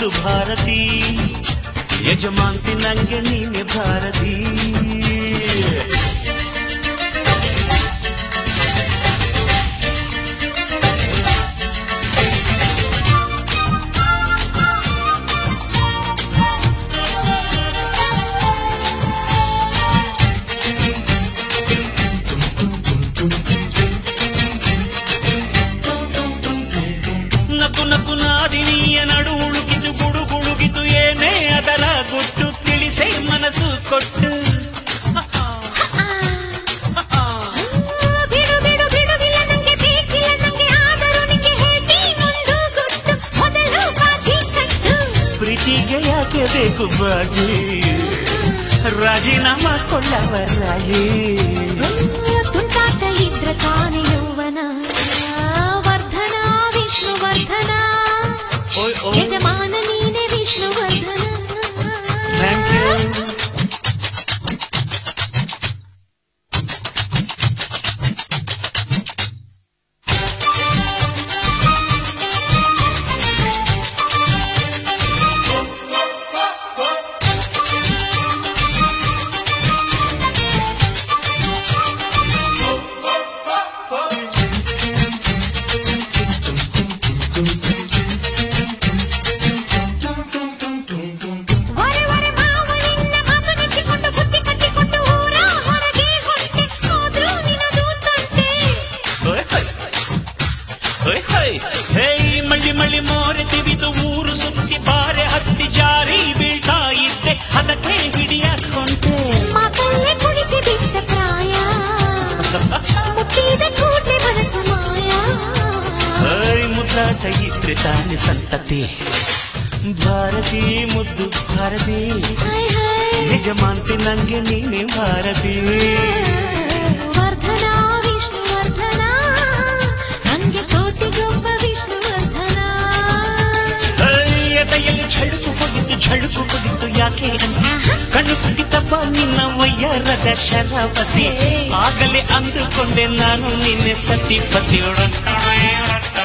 ಮುದ್ದು ಭಾರತಿ ಯಜಮಾಂತಿ ನಂಗೆ ನೀನೆ ಭಾರತಿ ನಕು ನಕು ನಾದಿನಿಯ ನಡು ಉಳುಕಿತು ಗುಡು ಗುಡುಗಿತು ಏನೇ ಅದರ ಗುಟ್ಟು ತಿಳಿಸೆ ಮನಸ್ಸು ಕೊಟ್ಟು ಬಿಡು ಬಿಡು ಬಿಡುವಿಲ್ಲ ನಂಗೆ ಬೇಕಿಲ್ಲ ನಂಗೆ ಆದರೂ ನಿಂಗೆ ಹೇಳ್ತೀನೊಂದು ಗುಟ್ಟು ಮೊದಲು ಬಾಜಿ ಕಟ್ಟು ಪ್ರೀತಿಗೆ ಯಾಕೆ ಬೇಕು ಬಾಜಿ ರಾಜೀನಾಮ ಕೊಳ್ಳವ ರಾಜಿ ತುಂಟಾಟ ಇದ್ರೆ ತಾನೇ ಯೌವನ ವರ್ಧನ ವಿಷ್ಣುವರ್ಧನ ಓಯ್ ಓ ಯಜಮಾನ ನೀನೆ ವಿಷ್ಣುವರ್ಧನ ಥ್ಯಾಂಕ್ ಯು ವರೆ ವರೆ ಮಾವನಿಂದ ಮಾತು ನೆಚ್ಚಿಕೊಂಡು ಬುದ್ಧಿ ಕಟ್ಟಿಕೊಂಡು ಊರ ಹೊರಗೆ ಹೊರಟೆ ಹೋದ್ರು ನಿನದು ತಂಟೆ ಓಯ್ ಹೊಯ್. ಓಯ್ ಹೊಯ್. ಹೇ ಮಳ್ಳಿ ಮಳ್ಳಿ ಮೋರೆ ತಿವಿದು ಊರು ಸುತ್ತಿ ಬಾರೆ ಹತ್ತಿ ಜಾರಿ ಬೀಳ್ತಾ ಇದ್ದೆ ಅದಕ್ಕೆ ಹಿಡಿಯಾಕೊಂಡೆ ಮಾತಲ್ಲೇ ಕುಡಿಸಿ ಬಿಟ್ಟ ಪ್ರಾಯ ಮುಟ್ಟಿದ ಕೂಡ್ಲೆ ಮನಸ್ಸು ಮಾಯ ಐ ಮುದ್ದಾಟ ಇದ್ರೆ ತಾನೆ ಸಂತತಿ ಭಾರತಿ ಮುದ್ದು ಭಾರತಿ ಹಾಯ್ ಹಾಯ್ ಯಜಮಾಂತಿ ನಂಗೆ ನೀನೆ ಭಾರತಿ ವರ್ಧನ ವಿಷ್ಣುವರ್ಧನ ನಂಗೆ ಕೋಟಿಗೊಬ್ಬ ವಿಷ್ಣುವರ್ಧನ ಐ, ಎದೆಯಲ್ಲಿ ಝಳುಕು ಹೋಗಿತ್ತು ಝಳುಕು ಹೋಗಿತ್ತು ಯಾಕೆ ಅಂತ ಕಣ್ಣು ಕುಟ್ಟಿತಪ್ಪ ನಿನ್ನ ವಯ್ಯರದ ಶರಾವತಿ ಆಗಲೇ ಅಂದುಕೊಂಡೆ ನಾನು ನಿನ್ನೆ ಸತಿ ಪತಿಯೊಡ